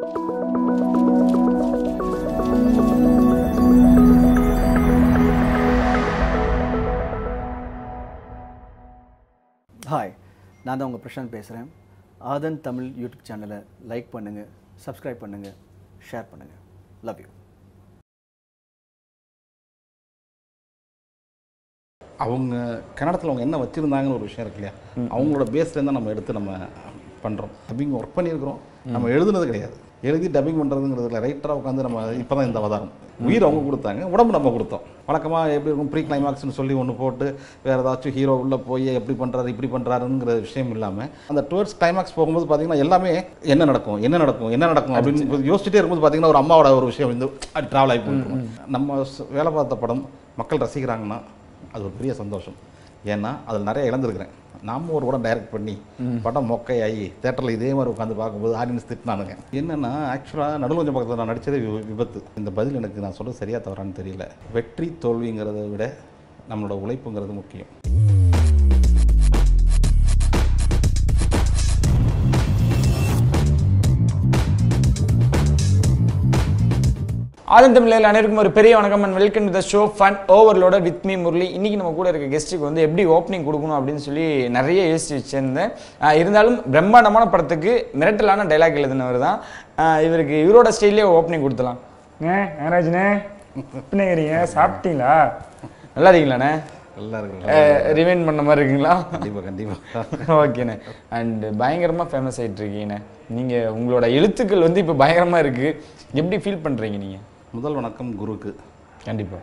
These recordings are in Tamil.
ஹாய் நான் தான் உங்கள் பிரசாந்த் பேசுகிறேன் ஆதன் தமிழ் யூடியூப் சேனலை லைக் பண்ணுங்கள் சப்ஸ்கிரைப் பண்ணுங்கள் ஷேர் பண்ணுங்கள் லவ் யூ அவங்க கன்னடத்தில் அவங்க என்ன வச்சுருந்தாங்கன்னு ஒரு விஷயம் இருக்கு இல்லையா அவங்களோட பேஸ்லேருந்து தான் நம்ம எடுத்து நம்ம பண்ணுறோம் டப்பிங் ஒர்க் பண்ணியிருக்கிறோம் நம்ம எழுதுனது கிடையாது எழுதி டப்பிங் பண்ணுறதுங்கிறதுல ரைட்டராக உட்காந்து நம்ம இப்போ தான் இந்த அவதாரம் உயிர் அவங்க கொடுத்தாங்க உடம்பு நம்ம கொடுத்தோம் வழக்கமாக எப்படி இருக்கும் ப்ரீ கிளைமாக்ஸ்னு சொல்லி ஒன்று போட்டு வேறு ஏதாச்சும் ஹீரோ உள்ளே போய் எப்படி பண்ணுறாரு இப்படி பண்ணுறாருங்கிற விஷயம் இல்லாமல் அந்த டுவர்ட்ஸ் கிளைமாக்ஸ் போகும்போது பார்த்தீங்கன்னா எல்லாமே என்ன நடக்கும் என்ன நடக்கும் என்ன நடக்கும் அப்படின்னு யோசிச்சுட்டே இருக்கும்போது பார்த்தீங்கன்னா ஒரு அம்மாவோட ஒரு விஷயம் வந்து ட்ராவல் ஆகி போயிருக்கும் நம்ம ஸ்- வேலை பார்த்த படம் மக்கள் ரசிக்கிறாங்கன்னா அது ஒரு பெரிய சந்தோஷம் ஏன்னா அதில் நிறைய இழந்திருக்கிறேன் நாம ஒரு படம் டைரக்ட் பண்ணி படம் மொக்கையாகி தேட்டரில் இதே மாதிரி உட்காந்து பார்க்கும்போது ஆடியன்ஸ் திட்டினானுங்க என்னென்னா ஆக்சுவலாக நடுவஞ்சம் பக்கத்தில் நான் நடித்ததே வி- விபத்து இந்த பதில் எனக்கு நான் சொல்ல சரியாக தவறான்னு தெரியல வெற்றி தோல்விங்கிறத விட நம்மளோட உழைப்புங்கிறது முக்கியம் ஆதன் தமிழில் அனைவருக்கும் ஒரு பெரிய வணக்கம் and welcome to the show fun ஓவர்லோட வித் மீ முரளி இன்னைக்கு நம்ம கூட இருக்க கெஸ்ட்டுக்கு வந்து எப்படி ஓப்பனிங் கொடுக்கணும் அப்படின்னு சொல்லி நிறைய யோசிச்சு வச்சிருந்தேன் ஆஹ் இருந்தாலும் பிரம்மாண்டமான படத்துக்கு மிரட்டலான டைலாக் எழுதினவர் தான் ஆஹ் இவருக்கு இவரோட ஸ்டைல்லே ஓப்பனிங் கொடுத்தலாம் ஏ நாகராஜனே எப்படிங்கிறீங்க சாப்பிட்டீங்களா நல்லா இருக்கீங்களாண்ணே நல்லா இருக்கு ரிமைண்ட் பண்ண மாதிரி இருக்குங்களா கண்டிப்பாக கண்டிப்பாக ஓகேண்ணே அண்ட் பயங்கரமாக ஃபேமஸ் ஆகிட்டு இருக்கீங்கண்ணே நீங்கள் உங்களோட எழுத்துக்கள் வந்து இப்போ பயங்கரமாக இருக்குது எப்படி ஃபீல் பண்ணுறீங்க நீங்கள் முதல் வணக்கம் குருக்கு கண்டிப்பாக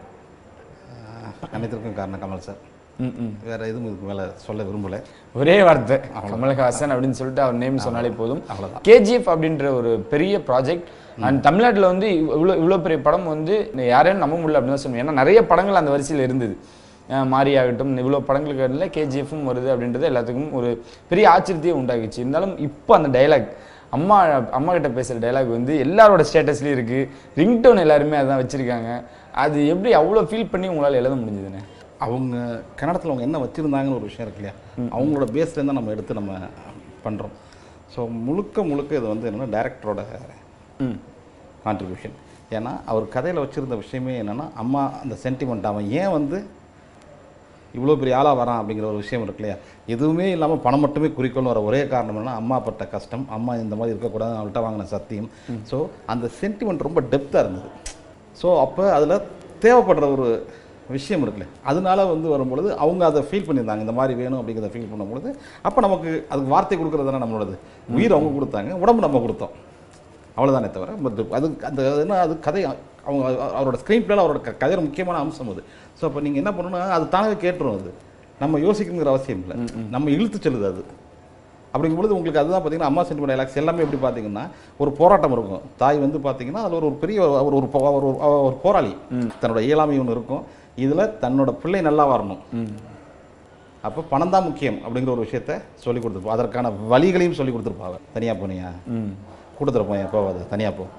ஆஹ் அனைத்திற்கும் காரணம் கமல் சார் ம் ம் வேறு எதுவும் இதுக்கு மேலே சொல்ல விரும்பலை ஒரே வார்த்தை கமல்ஹாசன் அப்படின்னு சொல்லிட்டு அவர் நேம் சொன்னாலே போதும் அவ்வளவுதான். கேஜிஎஃப் அப்படின்ற ஒரு பெரிய ப்ராஜெக்ட் அண்ட் தமிழ்நாட்டில் வந்து இவ்வளோ இவ்வளோ பெரிய படம் வந்து யாரையும் நம்ப முடியல அப்படின்னு தான் சொல்லுவேன் ஏன்னா நிறைய படங்கள் அந்த வரிசையில் இருந்தது அஹ் மாரி ஆகட்டும் இவ்வளோ படங்களுக்கு இடையில கேஜிஎஃப்பும் வருது அப்படின்றது எல்லாத்துக்கும் ஒரு பெரிய ஆச்சரியத்தையே உண்டாகிச்சு இருந்தாலும் இப்போ அந்த டைலாக் அம்மா அம்மா கிட்ட பேசுகிற டைலாக் வந்து எல்லாரோட ஸ்டேட்டஸ்லேயும் இருக்குது ரிங்டோன் எல்லாருமே அதான் வச்சுருக்காங்க அது எப்படி அவ்வளோ ஃபீல் பண்ணி உங்களால் எழுத முடிஞ்சதுண்ணே அவங்க கன்னடத்தில் அவங்க என்ன வச்சுருந்தாங்கன்னு ஒரு விஷயம் இருக்கு இல்லையா அவங்களோட பேஸ்லேருந்து தான் நம்ம எடுத்து நம்ம பண்ணுறோம் ஸோ முழுக்க முழுக்க இது வந்து என்னென்னா டேரக்டரோட ம் கான்ட்ரிபியூஷன் ஏன்னா அவர் கதையில் வச்சுருந்த விஷயமே என்னென்னா அம்மா அந்த சென்டிமெண்ட் அவன் ஏன் வந்து இவ்வளோ பெரிய ஆளாக வரான் அப்படிங்கிற ஒரு விஷயம் இருக்கு இல்லையா எதுவுமே இல்லாமல் பணம் மட்டுமே குறிக்கோள்னு வர ஒரே காரணம் என்னன்னா அம்மா பட்ட கஷ்டம் அம்மா இந்த மாதிரி இருக்கக்கூடாது அவள்கிட்ட வாங்கின சத்தியம் ஸோ அந்த சென்டிமெண்ட் ரொம்ப டெப்த்தாக இருந்தது ஸோ அப்போ அதில் தேவைப்படுற ஒரு விஷயம் இருக்குல்ல அதனால வந்து வரும்பொழுது அவங்க அதை ஃபீல் பண்ணியிருந்தாங்க இந்த மாதிரி வேணும் அப்படிங்கிறத ஃபீல் பண்ணும்பொழுது அப்போ நமக்கு அதுக்கு வார்த்தை கொடுக்குறது தானே நம்மளோடது உயிர் அவங்க கொடுத்தாங்க உடம்பு நம்ம கொடுத்தோம் அவ்வளோதானே தவிர பட் அது அந்த என்ன அது கதை அவங்க அவரோட ஸ்க்ரீன் பிளேல அவரோட க- கதையோட முக்கியமான அம்சம் அது ஸோ அப்போ நீங்கள் என்ன பண்ணணும்னா அது தானாகவே கேட்டுரும் அது நம்ம யோசிக்கணுங்கிற அவசியம் இல்லை நம்ம இழுத்து செல்லுது அது அப்படிங்கும்பொழுது உங்களுக்கு அதுதான் பார்த்தீங்கன்னா அம்மா சென்டிமெண்ட் டைலாக்ஸ் எல்லாமே எப்படி பார்த்தீங்கன்னா ஒரு போராட்டம் இருக்கும் தாய் வந்து பார்த்தீங்கன்னா அதில் ஒரு பெரிய ஒரு ஒரு போ- ஒரு ஒரு- ஒரு போராளி தன்னோட இயலாமை ஒன்று இருக்கும் இதில் தன்னோட பிள்ளை நல்லா வரணும் அப்போ பணம் தான் முக்கியம் அப்படிங்கிற ஒரு விஷயத்த சொல்லி கொடுத்துருப்போம் அதற்கான வழிகளையும் சொல்லி கொடுத்துருப்பாங்க தனியாக போனியா ம் கூட்டத்தில் போய் போவாது தனியாக போ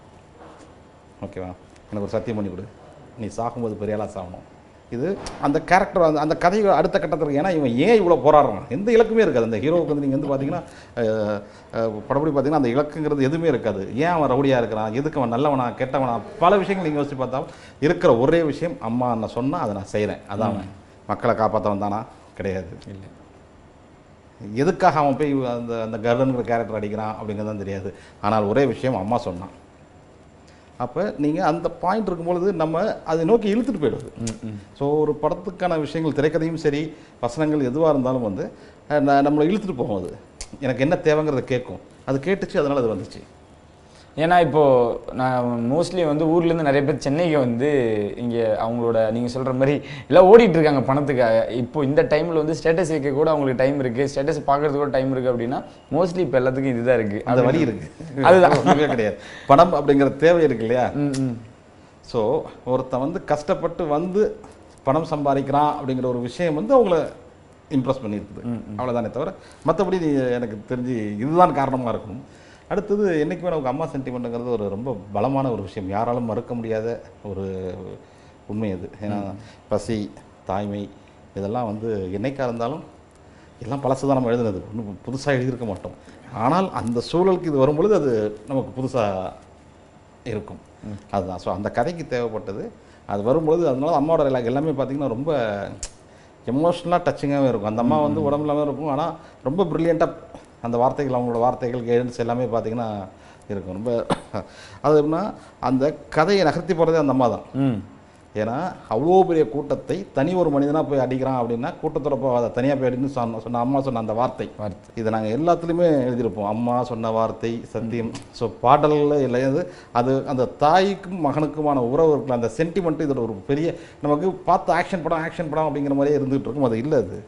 ஓகேவா எனக்கு ஒரு சத்தியம் பண்ணி கொடு நீ சாகும்போது பெரிய ஆளா சாகணும் இது அந்த கேரக்டர் அந்த அந்த கதை அடுத்த கட்டத்தில் ஏன்னா இவன் ஏன் இவ்வளோ போராடுறான் எந்த இலக்குமே இருக்காது அந்த ஹீரோவுக்கு வந்து நீங்கள் வந்து பார்த்தீங்கன்னா அஹ், அஹ், படப்படி பார்த்தீங்கன்னா அந்த இலக்குங்கிறது எதுவுமே இருக்காது ஏன் அவன் ரவுடியாக இருக்கிறான் எதுக்கு அவன் நல்லவனா கெட்டவனா பல விஷயங்கள் நீங்கள் யோசிச்சு பார்த்தா இருக்கிற ஒரே விஷயம் அம்மா நான் சொன்னால் அதை நான் செய்கிறேன் அதான் அவன் மக்களை காப்பாற்ற வந்தானா கிடையாது இல்லை எதுக்காக அவன் போய் அந்த அந்த கர்டனுங்கிற கேரக்டர் அடிக்கிறான் அப்படிங்கிறது தான் தெரியாது ஆனால் ஒரே விஷயம் அம்மா சொன்னான் அப்போ நீங்கள் அந்த பாயிண்ட் இருக்கும்பொழுது நம்ம அதை நோக்கி இழுத்துட்டு போயிடுது ஸோ ஒரு படத்துக்கான விஷயங்கள் திரைக்கதையும் சரி வசனங்கள் எதுவாக இருந்தாலும் வந்து அஹ், ந- நம்மளை இழுத்துட்டு போகும் அது எனக்கு என்ன தேவைங்கிறத கேட்கும் அது கேட்டுச்சு அதனால் அது வந்துச்சு ஏன்னா இப்போ நான் மோஸ்ட்லி வந்து ஊர்லேருந்து நிறைய பேர் சென்னைக்கு வந்து இங்கே அவங்களோட நீங்கள் சொல்கிற மாதிரி எல்லாம் ஓடிட்டு இருக்காங்க பணத்துக்காக இப்போ இந்த டைமில் வந்து ஸ்டேட்டஸ் வைக்க கூட அவங்களுக்கு டைம் இருக்குது ஸ்டேட்டஸ் பார்க்கறதுக்கு கூட டைம் இருக்குது அப்படின்னா மோஸ்ட்லி இப்போ எல்லாத்துக்கும் இதுதான் இருக்குது அந்த வழி இருக்கு அதுதான். ஒண்ணுமே கிடையாது பணம் அப்படிங்கிற தேவை இருக்கு இல்லையா ம் ம் ஸோ ஒருத்தன் வந்து கஷ்டப்பட்டு வந்து பணம் சம்பாதிக்கிறான் அப்படிங்கிற ஒரு விஷயம் வந்து அவங்கள இம்ப்ரெஸ் பண்ணியிருக்குது அவ்வளோதானே தவிர மற்றபடி எனக்கு தெரிஞ்சு இதுதான் காரணமாக இருக்கணும் அடுத்தது என்றைக்குமே நமக்கு அம்மா சென்டிமெண்ட்டுங்கிறது ஒரு ரொம்ப பலமான ஒரு விஷயம் யாராலும் மறுக்க முடியாத ஒரு உண்மை அது ஏன்னா பசி தாய்மை இதெல்லாம் வந்து என்னைக்கா இருந்தாலும் எல்லாம் பழசு தான் நம்ம எழுதுனது ஒன்றும் புதுசாக எழுதியிருக்க மாட்டோம் ஆனால் அந்த சூழலுக்கு இது வரும்பொழுது அது நமக்கு புதுசாக இருக்கும் அதுதான் ஸோ அந்த கதைக்கு தேவைப்பட்டது அது வரும்பொழுது அதனால அம்மாவோட dialogue எல்லாமே பார்த்தீங்கன்னா ரொம்ப எமோஷ்னலாக டச்சிங்காகவே இருக்கும் அந்த அம்மா வந்து உடம்பு இல்லாமல் இருக்கும் ஆனால் ரொம்ப ப்ரில்லியண்ட்டாக அந்த வார்த்தைகள் அவங்களோட வார்த்தைகள் கைடன்ஸ் எல்லாமே பார்த்தீங்கன்னா இருக்கும் ரொம்ப அது எப்படின்னா அந்த கதையை நகர்த்தி போகிறதே அந்த அம்மா தான் ம் ஏன்னா அவ்வளோ பெரிய கூட்டத்தை தனி ஒரு மனிதனாக போய் அடிக்கிறான் அப்படின்னா கூட்டத்தோட போகாத தனியாக போய் அடின்னு சொன்ன சொன்ன அம்மா சொன்ன அந்த வார்த்தை வார்த்தை. இதை நாங்கள் எல்லாத்துலேயுமே எழுதியிருப்போம் அம்மா சொன்ன வார்த்தை சத்தியம் ஸோ பாடல்கள் இல்லை அது அது அந்த தாய்க்கும் மகனுக்குமான உறவு இருக்குல்ல அந்த சென்டிமெண்ட் இதோட ஒரு பெரிய நமக்கு பார்த்து ஆக்ஷன் படம் ஆக்ஷன் படம் அப்படிங்கிற மாதிரியே இருந்துகிட்டு இருக்கும் அது இல்லை அது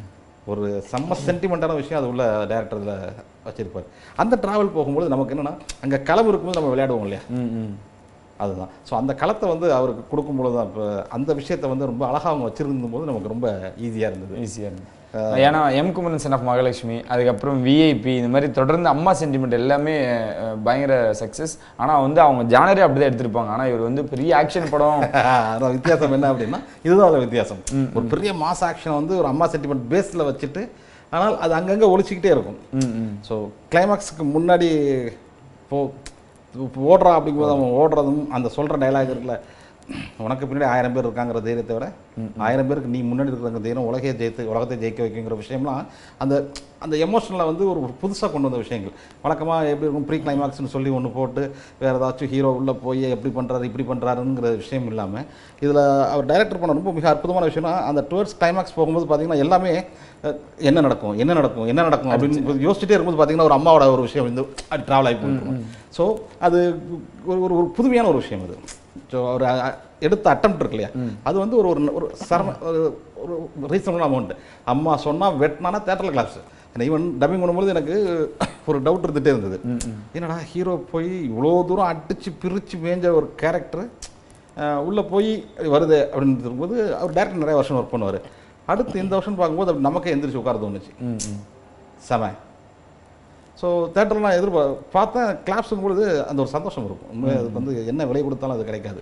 ஒரு செம்ம சென்டிமெண்ட்டான விஷயம் அது உள்ள டேரக்டரில் வச்சிருப்பார் அந்த டிராவல் போகும்போது நமக்கு என்னென்னா அங்கே களவு இருக்கும்போது நம்ம விளையாடுவோம் இல்லையா ம் ம் அதுதான் ஸோ அந்த களத்தை வந்து அவருக்கு கொடுக்கும்பொழுது தான் இப்போ அந்த விஷயத்தை வந்து ரொம்ப அழகாக அவங்க வச்சிருந்தும் போது நமக்கு ரொம்ப ஈஸியாக இருந்தது ஈஸியாக இருந்தது ஏன்னா M Kumaran son of Mahalakshmi அதுக்கப்புறம் விஐபி இந்த மாதிரி தொடர்ந்து அம்மா சென்டிமெண்ட் எல்லாமே அஹ், பயங்கர சக்ஸஸ் ஆனால் வந்து அவங்க ஜானரே அப்படி தான் எடுத்திருப்பாங்க ஆனால் இவர் வந்து பெரிய ஆக்ஷன் படம் அதான் வித்தியாசம் என்ன அப்படின்னா இதுதான் அதில் வித்தியாசம் ஒரு பெரிய மாஸ் ஆக்ஷனை வந்து ஒரு அம்மா சென்டிமெண்ட் பேஸில் வச்சுட்டு ஆனால் அது அங்கங்கே ஒழிச்சிக்கிட்டே இருக்கும் ம் ம் ஸோ கிளைமாக்ஸுக்கு முன்னாடி போ இப்போ ஓடுறான் அப்படிங்கும்போது அவன் ஓடுறதும் அந்த சொல்கிற டைலாக் இருக்குல்ல உனக்கு பின்னாடி ஆயிரம் பேர் இருக்காங்கிற தைரியத்தை விட ஆயிரம் பேருக்கு நீ முன்னாடி இருக்கிற தைரியம் உலகையே ஜெயித்து உலகத்தை ஜெயிக்க வைக்குங்கிற விஷயம்லாம் அந்த அந்த எமோஷனில் வந்து ஒரு புதுசாக கொண்டு வந்த விஷயங்கள் வழக்கமாக எப்படி இருக்கும் ப்ரீ கிளைமாக்ஸ்னு சொல்லி ஒன்று போட்டு வேறு ஏதாச்சும் ஹீரோ உள்ளே போய் எப்படி பண்ணுறாரு இப்படி பண்ணுறாருங்கிற விஷயம் இல்லாமல் இதில் அவர் டைரக்டர் பண்ண ரொம்ப மிக அற்புதமான விஷயம்னா அந்த டுவர்ட்ஸ் கிளைமாக்ஸ் போகும்போது பார்த்தீங்கன்னா எல்லாமே அஹ், என்ன நடக்கும் என்ன நடக்கும் என்ன நடக்கும் அப்படின்னு யோசிச்சுட்டே இருக்கும்போது பார்த்தீங்கன்னா ஒரு அம்மாவோட ஒரு விஷயம் வந்து ட்ராவல் ஆகி போயிட்டு ஸோ அது ஒரு ஒரு ஒரு புதுமையான ஒரு விஷயம் அது ஸோ ஒரு அ- அ- எடுத்த அட்டம் இருக்கு இல்லையா அது வந்து ஒரு ஒரு- ஒரு சரம ஒரு ஒரு ரீசனபிள் அமௌண்ட் அம்மா சொன்னால் வெட்டினானா தேட்டரில் கிளாஸ் ஈவன் டப்பிங் பண்ணும்போது எனக்கு ஒரு டவுட் இருந்துகிட்டே இருந்தது என்னடா ஹீரோ போய் இவ்வளோ தூரம் அடித்து பிரித்து மேய்ஞ்ச ஒரு கேரக்டர் உள்ளே போய் வருது அப்படின்னு இருக்கும்போது அவர் டேரக்டர் நிறைய வருஷம் ஒர்க் பண்ணுவார் அடுத்து இந்த வருஷம் பார்க்கும்போது அப்படி நமக்கே எந்திரிச்சு உட்கார தோணுச்சு ம் ம் செம ஸோ தேட்டரில் நான் எதிர்பா பார்த்தேன் கிளாப்ஸுங்கும் பொழுது அந்த ஒரு சந்தோஷம் இருக்கும் உண்மையாக அது வந்து என்ன விலை கொடுத்தாலும் அது கிடைக்காது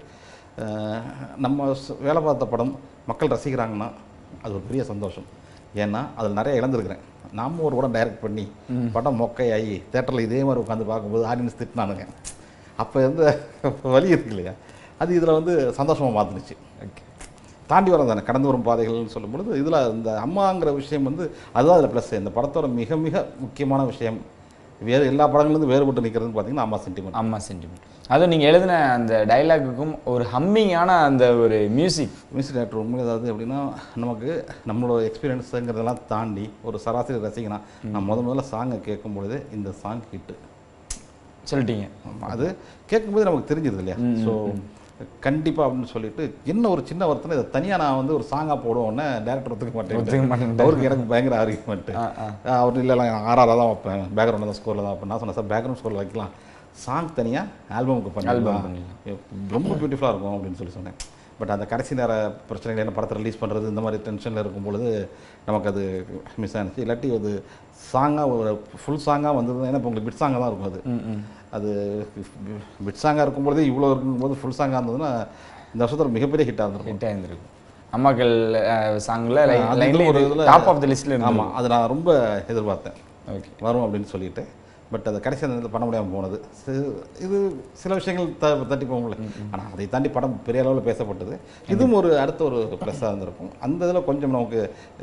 அஹ் நம்ம ஸ்- வேலை பார்த்த படம் மக்கள் ரசிக்கிறாங்கன்னா அது ஒரு பெரிய சந்தோஷம் ஏன்னா அதில் நிறைய இழந்திருக்கிறேன் நாம ஒரு படம் டைரக்ட் பண்ணி படம் மொக்கையாகி தேட்டரில் இதே மாதிரி உட்காந்து பார்க்கும்போது ஆடியன்ஸ் திட்டினானுங்க அப்போ இருந்த வலி இருக்கு இல்லையா அது இதில் வந்து சந்தோஷமாக மாற்றுனுச்சு ஓகே தாண்டி வர தானே கடந்து வரும் பாதைகள்னு சொல்லும் பொழுது இதில் இந்த அம்மாங்கிற விஷயம் வந்து அதுதான் அதில் ப்ளஸ் இந்த படத்தோட மிக மிக முக்கியமான விஷயம் வேறு எல்லா படங்கள்லேருந்து வேறுபட்டு நிற்கிறதுன்னு பார்த்தீங்கன்னா அம்மா சென்டிமெண்ட் அம்மா சென்டிமெண்ட் அதுவும் நீங்கள் எழுதின அந்த டைலாக்குக்கும் ஒரு ஹம்மிங்கான அந்த ஒரு மியூசிக் மியூசிக் டேரக்டர் உண்மை ஏதாவது அப்படின்னா நமக்கு நம்மளோட எக்ஸ்பீரியன்ஸுங்கிறதெல்லாம் தாண்டி ஒரு சராசரி ரசிகனா நான் முத முதல்ல சாங்கை கேட்கும் பொழுது இந்த சாங் ஹிட்டு சொல்லிட்டீங்க அது கேட்கும்போது நமக்கு தெரிஞ்சது இல்லையா ஸோ கண்டிப்பாக அப்படின்னு சொல்லிட்டு என்ன ஒரு சின்ன வருத்தம் இதை தனியாக நான் வந்து ஒரு சாங்காக போடுவோன்னே டேரக்டர் ஒத்துக்க ஒத்துக்க மாட்டேன் மாட்டேன்ட்டாரு. அவருக்கு எனக்கு பயங்கர ஆர்கியூமெண்ட்டு ஆ, ஆ. அவர் இல்லை இல்லை ஆறாராக தான் வைப்பேன் பேக்ரவுண்டில் தான் ஸ்கோரில் தான் வைப்பேன் நான் சொன்னேன் சார் பேக்ரவுண்ட் ஸ்கோரில் வைக்கலாம் சாங் தனியாக ஆல்பமுக்கு பண்ணலாம் ரொம்ப பியூட்டிஃபுல்லாக இருக்கும் அப்படின்னு சொல்லி சொன்னேன் பட் அந்த கடைசி நேர பிரச்சனைகள் என்ன படத்தை ரிலீஸ் பண்ணுறது இந்த மாதிரி டென்ஷனில் இருக்கும் பொழுது நமக்கு அது மிஸ் ஆனிச்சு இல்லாட்டி அது சாங்காக ஒரு ஃபுல் சாங்காக வந்தது ஏன்னா இப்போ உங்களுக்கு பிட் சாங்காக தான் இருக்கும் அது ம் ம் அது பிட் சாங்காக இருக்கும்பொழுது இவ்வளோ இருக்கும்போது ஃபுல் சாங்காக இருந்ததுன்னா இந்த வருஷத்தில் மிகப்பெரிய ஹிட்டாக இருந்திருக்கும் ஹிட்டாக இருந்திருக்கும் அம்மாக்கள் சாங்கில் அது லைன்ல ஒரு ஒரு இதுல- டாப் ஆஃப் த லிஸ்ட்டில் இருந்து ஆமாம் அது நான் ரொம்ப எதிர்பார்த்தேன் ஓகே வரும் அப்படின்னு சொல்லிட்டு பட் அதை கடைசி அந்த நேரத்தில் பண்ண முடியாமல் போனது சி- இது சில விஷயங்கள் த தட்டி போகல ஆனால் அதை தாண்டி படம் பெரிய அளவில் பேசப்பட்டது இதுவும் ஒரு அடுத்த ஒரு ப்ளஸ்ஸாக இருந்திருக்கும் அந்த இதில் கொஞ்சம் நமக்கு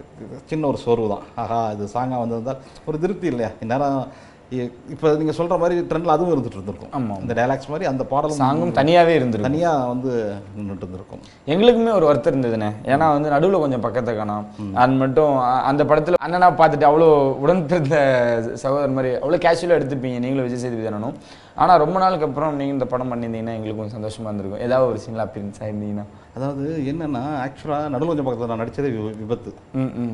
சின்ன ஒரு சோர்வு தான் ஆஹா இது சாங்காக வந்திருந்தால் ஒரு திருப்தி இல்லையா இந்நேரம் இப்போ நீங்கள் சொல்கிற மாதிரி ட்ரெண்டில் அதுவும் இருந்துட்டு இருந்திருக்கும் ஆமா. இந்த டைலாக்ஸ் மாதிரி அந்த பாடலும் சாங்கும் தனியாகவே இருந்திருக்கும் தனியாக வந்து நின்றுட்டு இருந்திருக்கும் எங்களுக்குமே ஒரு வருத்தம் இருந்ததுண்ணே ஏன்னா வந்து நடுவில் கொஞ்சம் பக்கத்தை காணோம் அது மட்டும் அ- அந்த படத்தில் அண்ணனா பார்த்துட்டு அவ்வளோ உடன் பிறந்த சகோதரர் மாதிரி அவ்வளோ கேஷுவலாக எடுத்துப்பீங்க நீங்களும் விஜய் சேதுபதி தானும் ஆனால் ரொம்ப நாளுக்கு அப்புறம் நீங்கள் இந்த படம் பண்ணியிருந்தீங்கன்னா எங்களுக்கு கொஞ்சம் சந்தோஷமாக இருந்திருக்கும் ஏதாவது ஒரு சீனில் அப்பீரன்ஸ் ஆயிருந்தீங்கன்னா அதாவது என்னென்னா ஆக்சுவலாக நடுவில் கொஞ்சம் பக்கத்தில் நான் நடித்ததே வி- விபத்து ம் ம்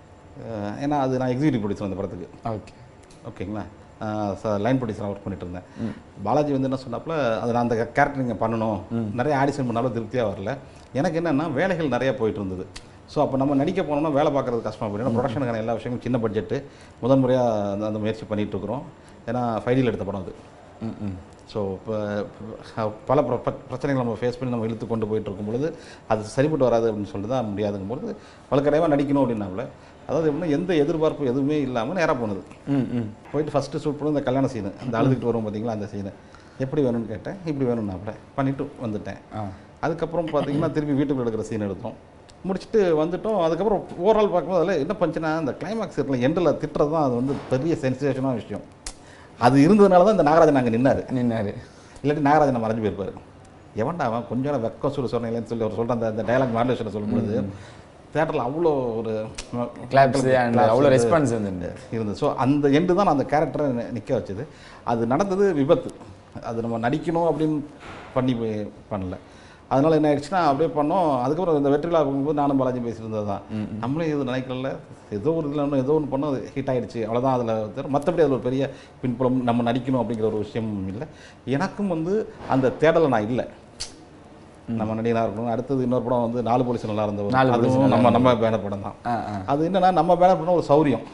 அஹ் ஏன்னா அது நான் எக்ஸிக்யூட்டிவ் ப்ரொடியூசர் அந்த படத்துக்கு ஓகே ஓகேங்களா லைன் ப்ரொடியூசராக ஒர்க் பண்ணிட்டு இருந்தேன் பாலாஜி வந்து என்ன சொன்னாப்புல அது நான் அந்த கேரக்டர் நீங்கள் பண்ணணும் நிறைய ஆடிஷன் பண்ணாலும் திருப்தியாக வரல எனக்கு என்னென்னா வேலைகள் நிறைய போயிட்டு இருந்தது ஸோ அப்போ நம்ம நடிக்க போனோம்னா வேலை பார்க்குறது கஷ்டமாக போயிடும் ஏன்னா ப்ரொடக்ஷனுக்கான எல்லா விஷயங்களும் சின்ன பட்ஜெட்டு முதன் முறையாக அந்த அந்த முயற்சி பண்ணிட்டு இருக்கிறோம் ஏன்னா ஃபைடியில் எடுத்த படம் அது ம் ம் ஸோ இப்போ பல பிர- பிர- பிரச்சனைகளை நம்ம ஃபேஸ் பண்ணி நம்ம இழுத்து கொண்டு போயிட்டு இருக்கும் பொழுது அது சரிப்பட்டு வராது அப்படின்னு சொல்லிட்டு தான் முடியாதுங்கும் பொழுது வழக்கடையாக நடிக்கணும் அப்படின்னாப்புல அதாவது எப்படின்னா எந்த எதிர்பார்ப்பு எதுவுமே இல்லாமல் நேராக போனது ம் ம் போயிட்டு ஃபஸ்ட்டு ஷூட் பண்ணி இந்த கல்யாண சீனு அந்த அழுதுகிட்டு வரும் பார்த்தீங்களா அந்த சீனு எப்படி வேணும்னு கேட்டேன் இப்படி வேணும்னாப்புல பண்ணிவிட்டு வந்துட்டேன் ஆ அதுக்கப்புறம் பார்த்தீங்கன்னா திருப்பி வீட்டுக்குள்ள எடுக்கிற சீன் எடுத்தோம் முடிச்சுட்டு வந்துட்டோம் அதுக்கப்புறம் ஓவரால் பார்க்கும்போது அதில் என்ன பண்ணுச்சுன்னா அந்த கிளைமாக்ஸ் இருக்கல எண்டில் திட்டுறது தான் அது வந்து பெரிய சென்சேஷனான விஷயம் அது இருந்ததுனால தான் இந்த நாகராஜன் அங்கே நின்னாரு நின்னாரு இல்லாட்டி நாகராஜனை மறைஞ்சு போயிருப்பாரு எவன்டா அவன் கொஞ்சம் நேரம் வெக்கம் சுடு சொன்னீங்களேன்னு சொல்லி அவர் சொல்கிற அந்த அந்த டைலாக் மாடுலேஷனை சொல்லும்போது தேட்டரில் அவ்வளோ ஒரு கிளாப்ஸ் அண்ட் claps அவ்வளோ வந்து ரெஸ்பான்ஸ் வந்து இருந்தது ஸோ அந்த எண்டு தான் அந்த கேரக்டரை நிற்க வச்சது அது நடந்தது விபத்து அது நம்ம நடிக்கணும் அப்படின்னு பண்ணி போய் பண்ணல அதனால என்ன ஆயிடுச்சுன்னா அப்படியே பண்ணோம் அதுக்கப்புறம் இந்த வெற்றிலா போகும்போது நானும் பாலாஜி பேசியிருந்தது தான் நம்மளே இது நினைக்கல ஏதோ ஒரு இதில் ஒன்று ஏதோ ஒன்று பண்ணோம் அது ஹிட் ஆயிடுச்சு அவ்வளோதான் அதில் மற்றபடி அதில் ஒரு பெரிய பின்புலம் நம்ம நடிக்கணும் அப்படிங்கிற ஒரு விஷயமும் இல்லை எனக்கும் வந்து அந்த தேடலை நான் இல்லை நம்ம நடிகனாக இருக்கணும் அடுத்தது இன்னொரு படம் வந்து நாலு போலீஸ் நல்லா இருந்தவர் நாலு போலீஸ் அதுவும் நல்லா நம்ம நம்ம பேனர் படம் தான் ஆ ஆ அது என்னன்னா நம்ம பேனர் பண்ண ஒரு சௌரியம்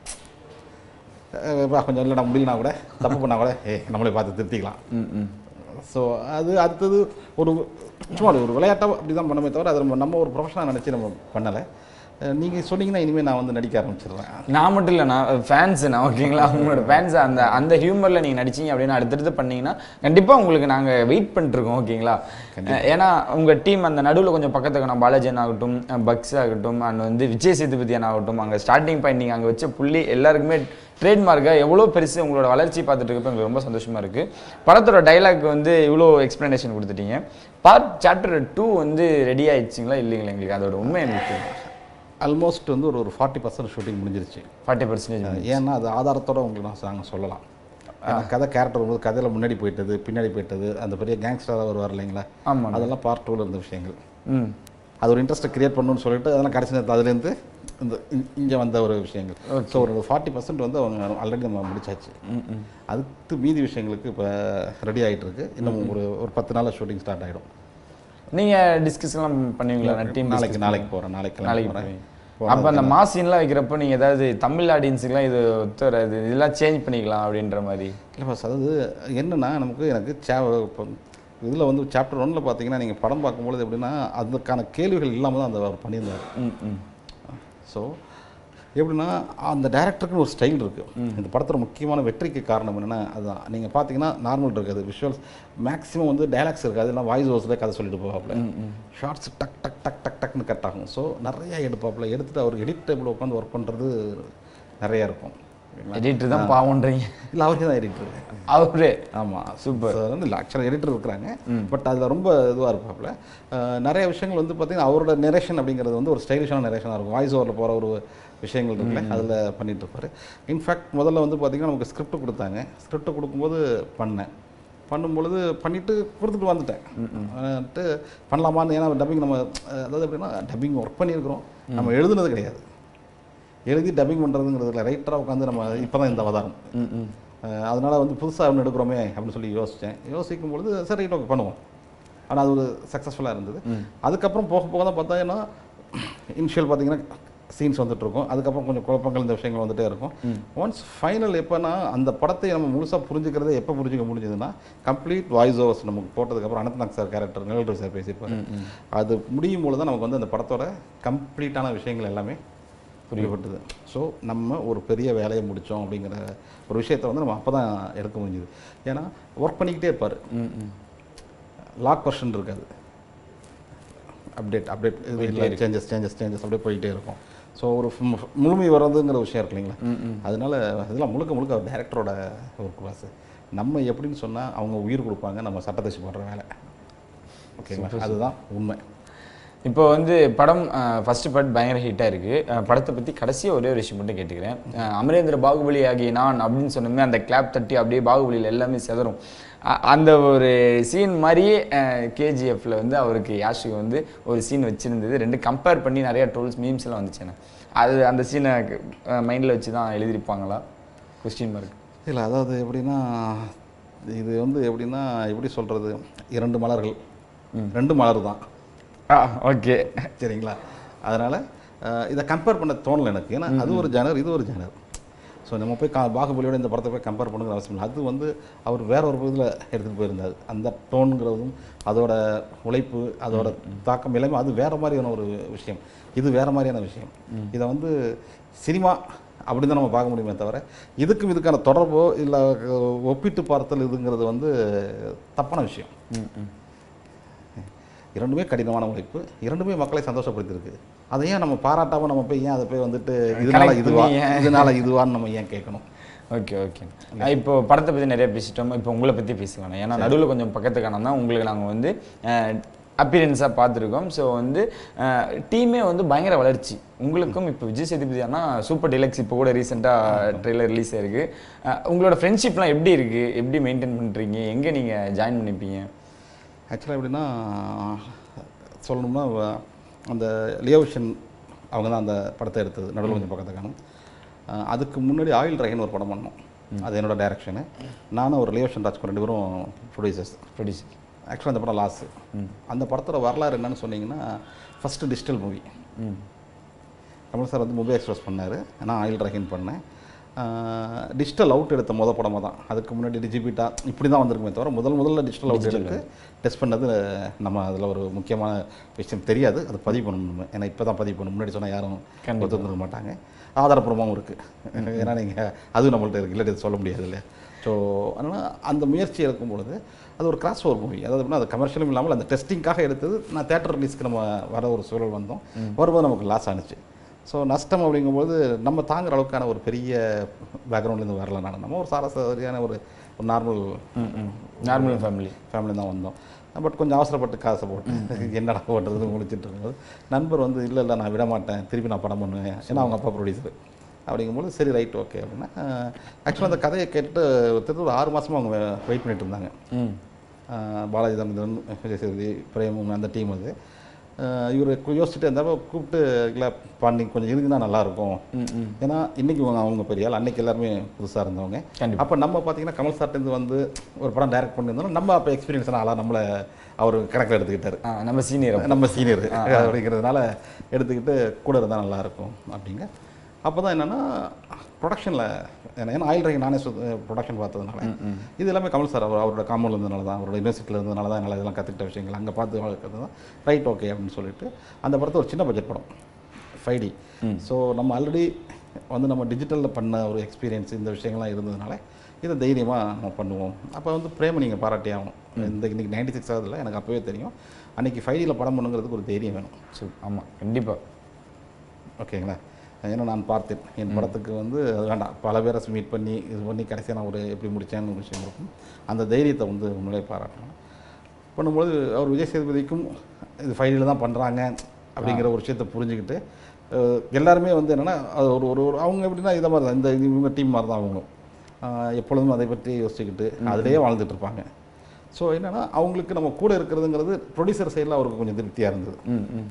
அஹ் பா, கொஞ்சம் இல்லைடா முடியலனா கூட தப்பு பண்ணா கூட ஏ நம்மளே பார்த்து திருத்திக்கலாம் ம் ம் ஸோ அது அடுத்தது ஒரு சும்மா ஒரு விளையாட்டாக அப்படி தான் பண்ணமே தவிர அது நம்ம நம்ம ஒரு ப்ரொஃபஷனாக நினச்சி நம்ம பண்ணலை நீங்கள் சொன்னீங்கன்னா இனிமேல் நான் வந்து நடிக்க ஆரம்பிச்சிடுறேன் நான் மட்டும் இல்லை நான் ஃபேன்ஸ் நான் ஓகேங்களா உங்களோட ஃபேன்ஸ் அந்த அந்த ஹியூமரில் நீங்கள் நடிச்சீங்க அப்படின்னு அடுத்தடுத்து பண்ணீங்கன்னா கண்டிப்பாக உங்களுக்கு நாங்கள் வெயிட் பண்ணிட்டுருக்கோம் ஓகேங்களா ஏன்னா உங்கள் டீம் அந்த நடுவில் கொஞ்சம் பக்கத்துக்கு நான் பாலாஜன் ஆகட்டும் பக்ஸ் ஆகட்டும் அண்ட் வந்து விஜய் சேதுபதியன் ஆகட்டும் அங்கே ஸ்டார்டிங் பாயிண்ட் நீங்கள் அங்கே வச்ச புள்ளி எல்லாருக்குமே ட்ரேட்மார்க்காக எவ்வளோ பெருசு உங்களோட வளர்ச்சி பார்த்துட்டு இருக்கப்ப எங்களுக்கு ரொம்ப சந்தோஷமாக இருக்குது படத்தோட டைலாக் வந்து இவ்வளோ எக்ஸ்ப்ளனேஷன் கொடுத்துட்டீங்க பார்ட் சாப்டர் டூ வந்து ரெடி ஆயிடுச்சிங்களா இல்லைங்களா எங்களுக்கு அதோட உண்மை எனக்கு ஆல்மோஸ்ட் வந்து ஒரு ஒரு ஃபார்ட்டி பர்சன்ட் ஷூட்டிங் முடிஞ்சிருச்சு ஃபார்ட்டி பர்சன்டேஜ் ஏன்னா அது ஆதாரத்தோட உங்களுக்கு நான் நாங்கள் சொல்லலாம் ஏன்னா கதை கேரக்டர் வரும்போது கதையில் முன்னாடி போயிட்டது பின்னாடி போயிட்டது அந்த பெரிய கேங்ஸ்டராக வருவார் இல்லைங்களா ஆமாம் அதெல்லாம் பார்ட் டூவில் இருந்த விஷயங்கள் ம் அது ஒரு இன்ட்ரெஸ்ட்டை கிரியேட் பண்ணணும்னு சொல்லிட்டு அதெல்லாம் கடைசி நேரத்தில் அதுலேருந்து இந்த இங்கே வந்த ஒரு விஷயங்கள் ஸோ ஒரு ஃபார்ட்டி பர்சன்ட் வந்து அவங்க ஆல்ரெடி நம்ம முடிச்சாச்சு அதுக்கு மீதி விஷயங்களுக்கு இப்போ ரெடி ஆகிட்டு இருக்கு இன்னும் ஒரு ஒரு பத்து நாளில் ஷூட்டிங் ஸ்டார்ட் ஆகிடும் நீங்க டிஸ்கஸ்லாம் பண்ணுவீங்களா டீம் நாளைக்கு நாளைக்கு போகிறேன் நாளைக்கு நாளைக்கு கிளம்பி போறீங்க. போகிறேன் அப்ப அந்த மாஸ் சீன்லாம் வைக்கிறப்ப நீங்க ஏதாவது தமிழ் ஆடியன்ஸுக்குலாம் இது ஒத்து வராது இதெல்லாம் சேஞ்ச் பண்ணிக்கலாம் அப்படின்ற மாதிரி இல்லை பாஸ் அதாவது என்னென்னா நமக்கு எனக்கு சே இப்போ இதில் வந்து சாப்டர் ஒன்னில் பார்த்தீங்கன்னா நீங்கள் படம் பார்க்கும்பொழுது எப்படின்னா அதுக்கான கேள்விகள் இல்லாமல் தான் அந்த அவர் பண்ணியிருந்தார் ம் ம் ஸோ எப்படின்னா அந்த டேரக்டருக்குன்னு ஒரு ஸ்டைல் இருக்குது இந்த படத்தோட முக்கியமான வெற்றிக்கு காரணம் என்னென்னா அதுதான் நீங்கள் பார்த்தீங்கன்னா நார்மல் இருக்காது விஷுவல்ஸ் மேக்ஸிமம் வந்து டைலாக்ஸ் இருக்காது எல்லாம் வாய்ஸ் ஓவர்ஸில் கதை சொல்லிட்டு போவாப்புல ஷார்ட்ஸ் டக் டக் டக் டக் டக்னு கட் ஆகும் ஸோ நிறைய எடுப்பாப்புல எடுத்துட்டு அவர் எடிட் டேபிள் உட்காந்து ஒர்க் பண்ணுறது நிறைய இருக்கும் எடிட்டர் தான் பாவம்ன்றீங்க இல்லை அவரே தான் எடிட்டர் அவரே ஆமாம் Super. சூப்பர் வந்து ஆக்சுவலாக எடிட்டர் இருக்கிறாங்க பட் அதில் ரொம்ப இதுவாக இருப்பாப்புல அஹ் நிறைய விஷயங்கள் வந்து பார்த்தீங்கன்னா அவரோட நெரேஷன் அப்படிங்கிறது வந்து ஒரு ஸ்டைலிஷான நெரேஷனாக இருக்கும் வாய்ஸ் ஓவரில் போகிற ஒரு விஷயங்கள் இருக்குல்ல அதில் பண்ணிட்டு இருப்பாரு இன்ஃபேக்ட் முதல்ல வந்து பார்த்தீங்கன்னா நமக்கு ஸ்கிரிப்ட் கொடுத்தாங்க ஸ்கிரிப்ட் கொடுக்கும்போது பண்ணேன் பண்ணும்பொழுது பண்ணிட்டு கொடுத்துட்டு வந்துட்டேன் வந்துட்டு பண்ணலாமான்னு ஏன்னா டப்பிங் நம்ம அஹ் அதாவது எப்படின்னா டப்பிங் ஒர்க் பண்ணியிருக்கிறோம் நம்ம எழுதுனது கிடையாது எழுதி டப்பிங் பண்ணுறதுங்கிறதுல ரைட்டராக உட்காந்து நம்ம இப்போ தான் இந்த அவதாரம் ம் ம் அஹ் அதனால வந்து புதுசாக ஒன்று எடுக்கிறோமே அப்படின்னு சொல்லி யோசித்தேன் யோசிக்கும் பொழுது சரி ரைட் ஓகே பண்ணுவோம் ஆனால் அது ஒரு சக்ஸஸ்ஃபுல்லாக இருந்தது அதுக்கப்புறம் போக போக தான் பார்த்தீங்கன்னா இனிஷியல் பார்த்தீங்கன்னா சீன்ஸ் வந்துட்டு இருக்கும் அதுக்கப்புறம் கொஞ்சம் குழப்பங்கள் இந்த விஷயங்கள் வந்துட்டே இருக்கும் ஒன்ஸ் ஃபைனல் எப்போனா அந்த படத்தை நம்ம முழுசாக புரிஞ்சுக்கிறதே எப்போ புரிஞ்சுக்க முடிஞ்சதுன்னா கம்ப்ளீட் வாய்ஸ் ஓவர்ஸ் நமக்கு போட்டதுக்கப்புறம் அனந்தநாக் சார் கேரக்டர் நிழல் சார் பேசியிருப்பாரு அது முடியும் பொழுது தான் நமக்கு வந்து அந்த படத்தோட கம்ப்ளீட்டான விஷயங்கள் எல்லாமே புரியப்பட்டது ஸோ நம்ம ஒரு பெரிய வேலையை முடித்தோம் அப்படிங்கிற ஒரு விஷயத்தை வந்து நம்ம அப்போ தான் எடுக்க முடிஞ்சுது ஏன்னா ஒர்க் பண்ணிக்கிட்டே இருப்பார் ம் ம் லாக் பர்சன் இருக்காது அப்டேட் அப்டேட் இது சேஞ்சஸ் சேஞ்சஸ் சேஞ்சஸ் அப்படியே போயிட்டே இருக்கும் ஸோ ஒரு மு- முழுமை வர்றதுங்கிற விஷயம் இருக்கு இல்லைங்களா அதனால இதெல்லாம் முழுக்க முழுக்க டேரக்டரோட ஒரு கிளாஸ் நம்ம எப்படின்னு சொன்னால் அவங்க உயிர் கொடுப்பாங்க நம்ம சட்டத்தை வச்சு பண்ணுற வேலை ஓகேங்களா அதுதான் உண்மை இப்போ வந்து படம் ஃபர்ஸ்ட் பார்ட் பயங்கர ஹிட்டாக இருக்குது படத்தை பற்றி கடைசியாக ஒரே ஒரு விஷயம் மட்டும் கேட்டுக்கிறேன் அஹ், அமரேந்திர பாகுபலி ஆகிய நான் அப்படின்னு சொன்னோமே அந்த கிளாப் தட்டி அப்படியே பாகுபலியில் எல்லாமே செதறும் அ- அந்த ஒரு சீன் மாதிரியே கேஜிஎஃப்ல வந்து அவருக்கு யாஷுக்கு வந்து ஒரு சீன் வச்சிருந்தது ரெண்டு கம்பேர் பண்ணி நிறைய டோல்ஸ் மீம்ஸ் எல்லாம் வந்துச்சுண்ணே அது அந்த சீனை மைண்டில் வச்சு தான் எழுதியிருப்பாங்களா கொஸ்டின் மார்க் இல்லை அதாவது எப்படின்னா இது வந்து எப்படின்னா எப்படி சொல்கிறது இரண்டு மலர்கள் ரெண்டு மலர் தான் ஆ ஓகே சரிங்களா அதனால் இதை கம்பேர் பண்ண தோணலை எனக்கு ஏன்னா அது ஒரு ஜானர் இது ஒரு ஜானர் ஸோ நம்ம போய் கா பாகுபலியோட இந்த படத்தை போய் கம்பேர் பண்ணுங்கிற அவசியம் இல்லை அது வந்து அவர் வேற ஒரு இதில் எடுத்துகிட்டு போயிருந்தார் அந்த டோனுங்கிறதும் அதோட உழைப்பு அதோட தாக்கம் எல்லாமே அது வேற மாதிரியான ஒரு விஷயம் இது வேற மாதிரியான விஷயம் இதை வந்து சினிமா அப்படி தான் நம்ம பார்க்க முடியுமே தவிர இதுக்கும் இதுக்கான தொடர்போ இல்லை ஒப்பிட்டு பார்த்தல் இதுங்கிறது வந்து தப்பான விஷயம் ம் ம் இரண்டுமே கடினமான உழைப்பு இரண்டுமே மக்களை சந்தோஷப்படுத்தியிருக்கு அதை ஏன் நம்ம பாராட்டாம நம்ம போய் ஏன் அதை போய் வந்துட்டு இதனால Connect இதுவா பண்ணி ஏன்? இதனால இதுவான்னு நம்ம ஏன் கேட்கணும் ஓகே ஓகே இப்போ படத்தை பற்றி நிறைய பேசிட்டோம் இப்போ உங்களை பற்றி பேசலாம் ஏன்னா நடுவில் கொஞ்சம் பக்கத்து காணம் தான் உங்களுக்கு நாங்கள் வந்து அப்பியரன்ஸாக பார்த்துருக்கோம் ஸோ வந்து டீமே வந்து பயங்கர வளர்ச்சி உங்களுக்கும் இப்போ விஜய் சேதுபதி அண்ணா சூப்பர் டிலக்ஸ் இப்போ கூட ரீசெண்டாக ட்ரெய்லர் ரிலீஸ் ஆயிருக்கு அஹ், உங்களோட ஃப்ரெண்ட்ஷிப்லாம் எப்படி இருக்குது எப்படி மெயின்டைன் பண்ணுறீங்க எங்கே நீங்கள் ஜாயின் பண்ணிப்பீங்க ஆக்சுவலாக எப்படின்னா சொல்லணும்னா வ- அந்த லியோவிஷன் அவங்க தான் அந்த படத்தை எடுத்தது நடுவில் கொஞ்சம் பக்கத்தை காணும் அஹ் அதுக்கு முன்னாடி ஆயில் ரஹின்னு ஒரு படம் பண்ணோம் அது என்னோட டைரக்ஷனு நானும் ஒரு லியோஷன் ராஜ்குமார் ரெண்டு பேரும் ப்ரொடியூசர்ஸ் ப்ரொடியூசர் ஆக்சுவலாக அந்த படம் லாஸ் அந்த படத்தோட வரலாறு என்னன்னு சொன்னீங்கன்னா ஃபஸ்ட்டு டிஜிட்டல் மூவி ம் கமல் சார் வந்து மூவி எக்ஸ்பிரஸ் பண்ணார் நான் ஆயில் ரஹின் பண்ணேன் டிஜிட்டல் அவுட் எடுத்த முத படமாக தான் அதுக்கு முன்னாடி டிஜிபிட்டா இப்படி தான் வந்திருக்குமே தவிர முதல் முதல்ல டிஜிட்டல் அவுட் எடுத்து டெஸ்ட் பண்ணது நம்ம அதில் ஒரு முக்கியமான விஷயம் தெரியாது அது பதிவு பண்ணணும் நம்ம. ஏன்னா இப்போ தான் பதிவு பண்ணணும் முன்னாடி சொன்னால் யாரும் ஒத்துந்துருக்க மாட்டாங்க ஆதாரப்பூர்வமாகவும் இருக்குது ஏன்னா நீங்கள் அதுவும் நம்மள்ட்ட இருக்கு இல்லாட்டி சொல்ல முடியாது இல்லையா ஸோ அதனால் அந்த முயற்சி எடுக்கும் பொழுது அது ஒரு கிராஸ் ஓவர் மூவி அதாவது எப்படின்னா அது கமர்ஷியலும் இல்லாமல் அந்த டெஸ்டிங்காக எடுத்தது நான் தேட்டர் ரிலீஸ்க்கு நம்ம வர ஒரு சூழல் வந்தோம் வரும்போது நமக்கு லாஸ் ஆனுச்சு ஸோ நஷ்டம் அப்படிங்கும்போது நம்ம தாங்குற அளவுக்கான ஒரு பெரிய பேக்ரவுண்ட்லேருந்து வரல நான் நம்ம ஒரு சாரசாரியான ஒரு ஒரு நார்மல் ம் ம் நார்மல் ஃபேமிலி ஃபேமிலி தான் வந்தோம் பட் கொஞ்சம் அவசரப்பட்டு காசை போட்டு என்னடா பண்ணுறதுன்னு முடிச்சுட்டு இருக்கும்போது நண்பர் வந்து இல்லை இல்லை நான் விட மாட்டேன் திருப்பி நான் படம் பண்ணுவேன் ஏன்னா அவங்க அப்பா ப்ரொடியூசர் அப்படிங்கும்போது சரி ரைட் ஓகே அப்படின்னா ஆக்சுவலாக அந்த கதையை கேட்டு ஒருத்தர் ஒரு ஆறு மாதமாக அவங்க வெயிட் பண்ணிட்டு இருந்தாங்க ம் ஆஹ் பாலாஜி தரணிதரன் விஜய் சேதுபதி பிரேமும் அந்த டீம் அது இவர் யோசிச்சுட்டு இருந்தால் கூப்பிட்டு இல்லை பண்ணி கொஞ்சம் இருந்துன்னா நல்லாயிருக்கும் ம் ம் ஏன்னா இன்னைக்கு அவங்க அவங்க பெரிய ஆள் அன்னைக்கு எல்லாருமே புதுசாக இருந்தவங்க கண்டிப்பா. அப்போ நம்ம பார்த்தீங்கன்னா கமல் சார்ட்டேருந்து வந்து ஒரு படம் டைரக்ட் பண்ணியிருந்தோம் நம்ம அப்போ எக்ஸ்பீரியன்ஸான ஆளாக நம்மளை அவர் கணக்கில் எடுத்துக்கிட்டாரு ஆ நம்ம சீனியர் நம்ம சீனியர் அப்படிங்கிறதுனால எடுத்துக்கிட்டு கூட இருந்தால் நல்லா இருக்கும் அப்படிங்க அப்போ தான் என்னென்னா ப்ரொடக்ஷனில் ஏன்னா ஆயில் ரகி நானே ப்ரொடக்ஷன் பார்த்ததுனால இது எல்லாமே கமல் சார் அவர் அவரோட காமௌண்ட் இருந்தனால தான் அவரோட யூனிவர்சிட்டியில் இருந்தனால தான் என்னால் இதெல்லாம் கற்றுக்கிட்ட விஷயங்கள் அங்கே பார்த்து வளர்க்கறது தான் ரைட் ஓகே அப்படின்னு சொல்லிட்டு அந்த படத்தை ஒரு சின்ன பட்ஜெட் படம் ஃபைவ் டி ஸோ நம்ம ஆல்ரெடி வந்து நம்ம டிஜிட்டலில் பண்ண ஒரு எக்ஸ்பீரியன்ஸ் இந்த விஷயங்கள்லாம் இருந்ததுனால இதை தைரியமாக நம்ம பண்ணுவோம் அப்போ வந்து பிரேம நீங்கள் பாராட்டி ஆகணும் இந்த இன்னைக்கு நைன்டி சிக்ஸ் ஆகுதுல எனக்கு அப்போவே தெரியும் அன்றைக்கி ஃபைவ் டியில் படம் பண்ணுங்கிறதுக்கு ஒரு தைரியம் வேணும் சூப் ஆமாம் கண்டிப்பாக ஓகேங்களா ஏன்னா நான் பார்த்தேன் என் படத்துக்கு வந்து அது வேண்டாம் பல பேரை மீட் பண்ணி இது பண்ணி கடைசியாக நான் ஒரு எப்படி முடித்தேன்னு ஒரு விஷயம் இருக்கும் அந்த தைரியத்தை வந்து உண்மையிலே பாராட்டணும் பண்ணும்போது அவர் விஜய் சேதுபதிக்கும் இது ஃபைனலில் தான் பண்ணுறாங்க அப்படிங்கிற ஒரு விஷயத்தை புரிஞ்சுக்கிட்டு அஹ், எல்லாருமே வந்து என்னென்னா அது ஒரு ஒரு ஒரு அவங்க எப்படின்னா இதை மாதிரி தான் இந்த இவங்க டீம் மாதிரி தான் அவங்களும் அஹ், எப்பொழுதும் அதை பற்றி யோசிச்சுக்கிட்டு அதிலேயே வாழ்ந்துட்டு இருப்பாங்க ஸோ என்னென்னா அவங்களுக்கு நம்ம கூட இருக்கிறதுங்கிறது ப்ரொடியூசர் சைடில் அவருக்கு கொஞ்சம் திருப்தியாக இருந்தது ம் ம்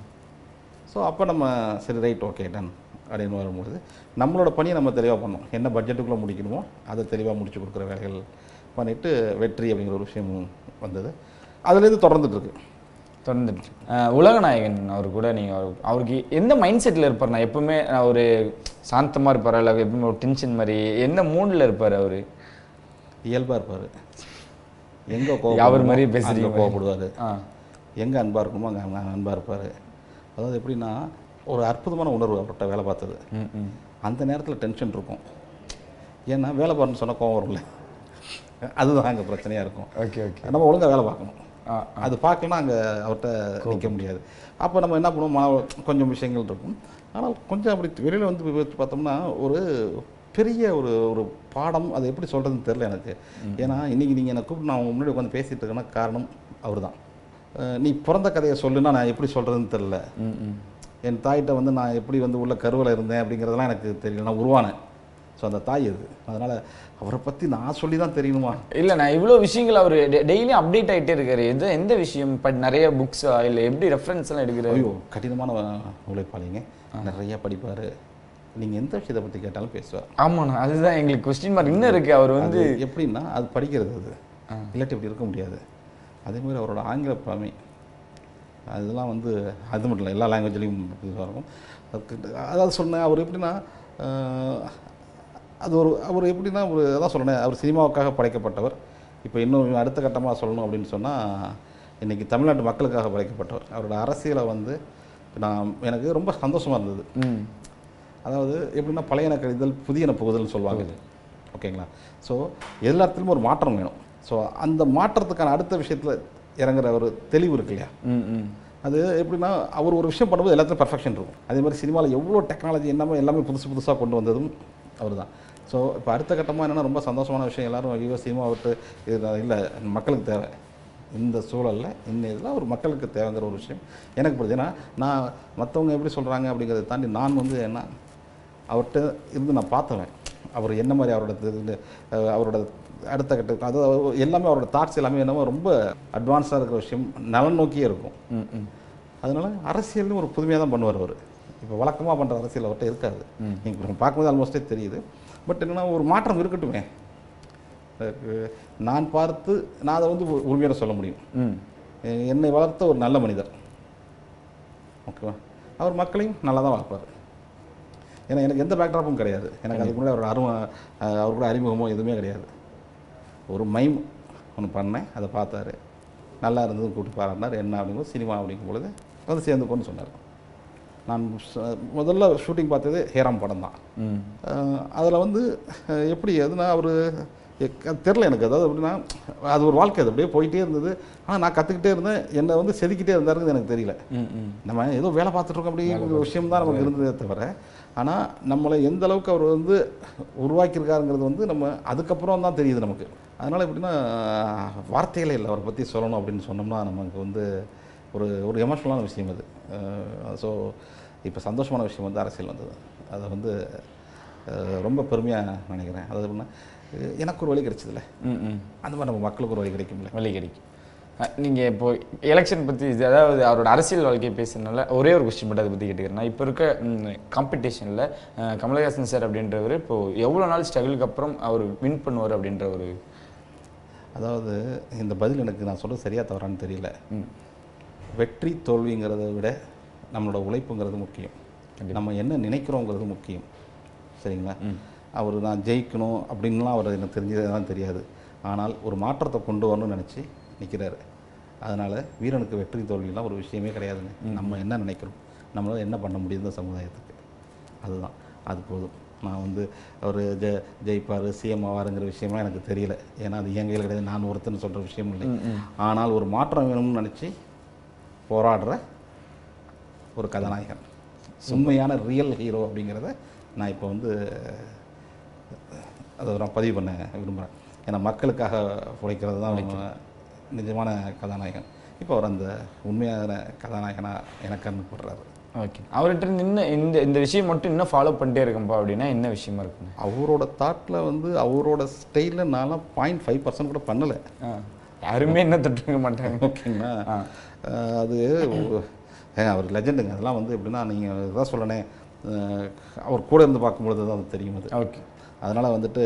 ஸோ அப்போ நம்ம சரி ரைட் ஓகே டன் அப்படின்னு வரும்போது நம்மளோட பணியை நம்ம தெளிவாக பண்ணோம் என்ன பட்ஜெட்டுக்குள்ளே முடிக்கணுமோ அதை தெளிவாக முடிச்சு கொடுக்குற வேலைகள் பண்ணிவிட்டு வெற்றி அப்படிங்கிற ஒரு விஷயம் வந்தது அதுலேருந்து தொடர்ந்துட்டு இருக்கு தொடர்ந்துட்டு அஹ் உலகநாயகன் அவர் கூட நீங்கள் அவர் அவருக்கு எந்த மைண்ட் செட்டில் இருப்பார் நான் எப்பவுமே நான் ஒரு சாந்தமாக இருப்பார் இல்லை எப்பவுமே ஒரு டென்ஷன் மாதிரி எந்த மூடில் இருப்பார் அவர் இயல்பாக இருப்பார் எங்கே அவர் மாதிரியே பேசுறீங்க. கோவப்படுவார் ஆ எங்கே அன்பாக இருக்கணுமோ அங்கே அங்கே அன்பாக இருப்பார் அதாவது எப்படின்னா ஒரு அற்புதமான உணர்வு அவர்கிட்ட வேலை பார்த்தது ம் ம் அந்த நேரத்தில் டென்ஷன் இருக்கும் ஏன்னா வேலை பாருன்னு சொன்னால் கோவம் வரும்ல அதுதான் அங்கே பிரச்சனையாக இருக்கும் ஓகே ஓகே நம்ம ஒழுங்கா வேலை பார்க்கணும் ஆ அது பார்க்கலனா அங்கே அவர்கிட்ட நிற்க முடியாது அப்போ நம்ம என்ன பண்ணுவோம் மன கொஞ்சம் விஷயங்கள் இருக்கும் ஆனால் கொஞ்சம் அப்படி வெளியில் வந்து விவரித்து பார்த்தோம்னா ஒரு பெரிய ஒரு ஒரு பாடம் அது எப்படி சொல்கிறதுன்னு தெரில எனக்கு ஏன்னா இன்றைக்கி நீங்கள் என்னை கூப்பிட்டு நான் உங்க முன்னாடி உட்காந்து பேசிகிட்டு இருக்கேன்னா காரணம் அவர் தான் நீ பிறந்த கதையை சொல்லுன்னா நான் எப்படி சொல்கிறதுன்னு தெரில ம் ம் என் தாயிட்ட வந்து நான் எப்படி வந்து உள்ள கருவில் இருந்தேன் அப்படிங்கிறதெல்லாம் எனக்கு தெரியல நான் உருவானேன் ஸோ அந்த தாய் அது அதனால் அவரை பற்றி நான் சொல்லி தான் தெரியணுமா இல்லை நான் இவ்வளோ விஷயங்கள் அவர் டெய்லியும் அப்டேட் ஆகிட்டே இருக்காரு எது எந்த விஷயம் பட் நிறைய புக்ஸா இல்லை எப்படி ரெஃபரன்ஸ் எல்லாம் எடுக்கிறாரு ஐயோ கடினமான உழைப்பாளிங்க நிறைய படிப்பார் நீங்கள் எந்த விஷயத்தை பற்றி கேட்டாலும் பேசுவார் ஆமாண்ணா அதுதான் எங்களுக்கு கொஸ்டின் மார்க் இன்னும் இருக்கு அவர் வந்து அது எப்படின்னா அது படிக்கிறது அது இல்லாட்டி இப்படி இருக்க முடியாது அதே மாதிரி அவரோட ஆங்கில பழமை அதெல்லாம் வந்து அது மட்டும் இல்லை எல்லா லாங்குவேஜ்லேயும் இதுவாக இருக்கும் அதுக்கு அதாவது சொன்னேன் அவர் எப்படின்னா ஆஹ், அது ஒரு அவர் எப்படின்னா ஒரு அதான் சொல்லணும் அவர் சினிமாவுக்காக படைக்கப்பட்டவர் இப்போ இன்னும் அடுத்த கட்டமாக சொல்லணும் அப்படின்னு சொன்னால் இன்றைக்கி தமிழ்நாட்டு மக்களுக்காக படைக்கப்பட்டவர் அவரோட அரசியலை வந்து நான் எனக்கு ரொம்ப சந்தோஷமாக இருந்தது ம் அதாவது எப்படின்னா பழையன கழிதல் புதியன புகுதல்னு சொல்லுவாங்க ஓகேங்களா ஸோ எல்லாத்துலேயும் ஒரு மாற்றம் வேணும் ஸோ அந்த மாற்றத்துக்கான அடுத்த விஷயத்தில் இறங்குற ஒரு தெளிவு இருக்கு இல்லையா ம் ம் அது எப்படின்னா அவர் ஒரு விஷயம் பண்ணும்போது எல்லாத்துலையும் பர்ஃபெக்ஷன் இருக்கும் அதே மாதிரி சினிமாவில் எவ்வளோ டெக்னாலஜி என்னமோ எல்லாமே புதுசு புதுசாக கொண்டு வந்ததும் அவர் தான் ஸோ இப்போ அடுத்த கட்டமாக என்னென்னா ரொம்ப சந்தோஷமான விஷயம் எல்லாரும் ஐயோ சினிமா விட்டு இது இல்லை மக்களுக்கு தேவை இந்த சூழலில் இந்த இதில் ஒரு மக்களுக்கு தேவைங்கிற ஒரு விஷயம் எனக்கு புரியுது ஏன்னா நான் மற்றவங்க எப்படி சொல்கிறாங்க அப்படிங்கிறத தாண்டி நான் வந்து என்ன அவர்கிட்ட இருந்து நான் பார்த்தவன் அவர் என்ன மாதிரி அவரோட இது, அஹ், அவரோட அடுத்த கட்ட அது அவர் எல்லாமே அவரோட தாட்ஸ் எல்லாமே என்னமோ ரொம்ப அட்வான்ஸாக இருக்கிற விஷயம் நலன் நோக்கியே இருக்கும் ம் ம் அதனால அரசியல்னு ஒரு புதுமையாக தான் பண்ணுவார் அவர் இப்போ வழக்கமாக பண்ணுற அரசியல் அவர்கிட்ட இருக்காது நீங்கள் பார்க்கும்போது ஆல்மோஸ்டே தெரியுது பட் என்னன்னா ஒரு மாற்றம் இருக்கட்டுமே அதுக்கு நான் பார்த்து நான் அதை வந்து உரிமையோட சொல்ல முடியும் ம் எ- என்னை வளர்த்த ஒரு நல்ல மனிதர் ஓகேவா அவர் மக்களையும் நல்லா தான் வளர்ப்பார் ஏன்னா எனக்கு எந்த பேக்ட்ராப்பும் கிடையாது எனக்கு அதுக்கு முன்னாடி அவரோட அரும அஹ் அவர் கூட அறிமுகமோ எதுவுமே கிடையாது ஒரு மைம் ஒன்று பண்ணேன் அதை பார்த்தாரு நல்லா இருந்தது கூப்பிட்டு பாராட்டினார் என்ன அப்படிங்கும்போது சினிமா அப்படிங்கும் பொழுது வந்து சேர்ந்துக்கோன்னு சொன்னார் நான் ச- முதல்ல ஷூட்டிங் பார்த்தது ஹேராம் படம் தான் ம் அதில் வந்து அஹ், எப்படி எதுனா அவர் தெரில எனக்கு அதாவது எப்படின்னா அது ஒரு வாழ்க்கை அது அப்படியே போயிட்டே இருந்தது ஆனால் நான் கற்றுக்கிட்டே இருந்தேன் என்னை வந்து செதுக்கிட்டே இருந்தாருங்கிறது எனக்கு தெரியல ம் ம் நம்ம ஏதோ வேலை பார்த்துட்டு இருக்கோம் அப்படிங்கிற விஷயம் தான் நமக்கு இருந்ததே தவிர ஆனால் நம்மளை எந்த அளவுக்கு அவர் வந்து உருவாக்கியிருக்காருங்கிறது வந்து நம்ம அதுக்கப்புறம் தான் தெரியுது நமக்கு அதனால் எப்படின்னா வார்த்தைகளே இல்லை அவரை பற்றி சொல்லணும் அப்படின்னு சொன்னோம்னா நமக்கு வந்து ஒரு ஒரு எமோஷனலான விஷயம் அது ஸோ இப்போ சந்தோஷமான விஷயம் வந்து அரசியல் வந்தது அதை வந்து அஹ், ரொம்ப பெருமையாக நினைக்கிறேன் அதாவது எப்படின்னா அஹ், எனக்கு ஒரு வழி கிடைச்சதில்ல ம் ம் அந்த மாதிரி நம்ம மக்களுக்கு ஒரு வழி கிடைக்கும்ல வழி கிடைக்கும் அஹ் நீங்க இப்போ எலெக்ஷன் பத்தி இது அதாவது அவரோட அரசியல் வாழ்க்கையை பேசுறதுனால ஒரே ஒரு கொஸ்டின் மட்டும் அதை பத்தி கேட்டுக்கிறேன் நான் இப்போ இருக்க காம்படிஷனில் கமலஹாசன் சார் அப்படின்றவர் இப்போ எவ்வளோ நாள் ஸ்ட்ரகிளுக்கு அப்புறம் அவர் வின் பண்ணுவார் அப்படின்ற ஒரு அதாவது இந்த பதில் எனக்கு நான் சொல்றது சரியா தவறான்னு தெரியல ம். வெற்றி தோல்விங்கிறத விட நம்மளோட உழைப்புங்கிறது முக்கியம் நம்ம என்ன நினைக்கிறோங்கிறது முக்கியம் சரிங்களா அவர் நான் ஜெயிக்கணும் அப்படின்லாம் அவர் எனக்கு தெரிஞ்சதெல்லாம் தெரியாது ஆனால் ஒரு மாற்றத்தை கொண்டு வரணும்னு நினச்சி நிற்கிறாரு அதனால் வீரனுக்கு வெற்றி தோல்விலாம் ஒரு விஷயமே கிடையாதுங்க நம்ம என்ன நினைக்கிறோம் நம்மளால் என்ன பண்ண முடியும் இந்த சமுதாயத்துக்கு அதுதான் அது போதும் நான் வந்து அவர் ஜெ ஜெயிப்பார் சிஎம் ஆவாருங்கிற விஷயம்லாம் எனக்கு தெரியல ஏன்னா அது என் கையில் கிடையாது நான் ஒருத்தன் சொல்கிற விஷயம் இல்லை ஆனால் ஒரு மாற்றம் வேணும்னு நினச்சி போராடுற ஒரு கதாநாயகன் உண்மையான ரியல் ஹீரோ அப்படிங்கிறத நான் இப்போ வந்து அதை நான் பதிவு பண்ண விரும்புகிறேன் ஏன்னா மக்களுக்காக உழைக்கிறது தான் நிஜமான கதாநாயகன் இப்போ அவர் அந்த உண்மையான கதாநாயகனாக எனக்கு கண்ணுப்படுறாரு ஓகே அவர்கிட்ட நின்று இந்த இந்த விஷயம் மட்டும் இன்னும் ஃபாலோ பண்ணிட்டே இருக்கம்பா அப்படின்னா என்ன விஷயமா இருக்குங்க அவரோட தாட்டில் வந்து அவரோட ஸ்டைலில் நான்லாம் பாயிண்ட் ஃபைவ் பர்சன்ட் கூட பண்ணலை ஆ. யாருமே என்ன தொட்டுக்க மாட்டாங்க ஓகேங்களா அஹ் அது ஒரு- ஏங்க அவர் லெஜெண்டுங்க அதெல்லாம் வந்து எப்படின்னா நீங்கள் இதான் சொல்லணே அஹ் அவர் கூட இருந்து பார்க்கும்பொழுது தான் அது தெரியும் அது ஓகே அதனால் வந்துட்டு